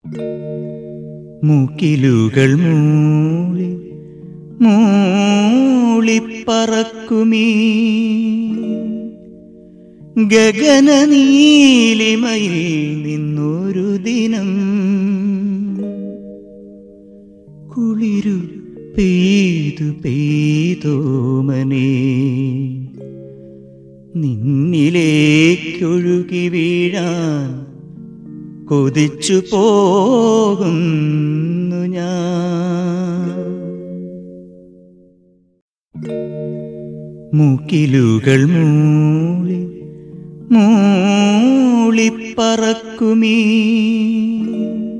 മൂക്കിലുകൾ മൂളി മൂളിപ്പറക്കുമീ ഗഗനനീലിമയിൽ നിന്നൊരു ദിനം കുളിരു പെയ്തു പെയ്തോമനേ നിന്നിലേക്കൊഴുകി വീഴാൻ കൊതിച്ചു പോകുന്നു ഞാൻ മൂക്കിലുകൾ മൂളി മൂളിപ്പറക്കുമീ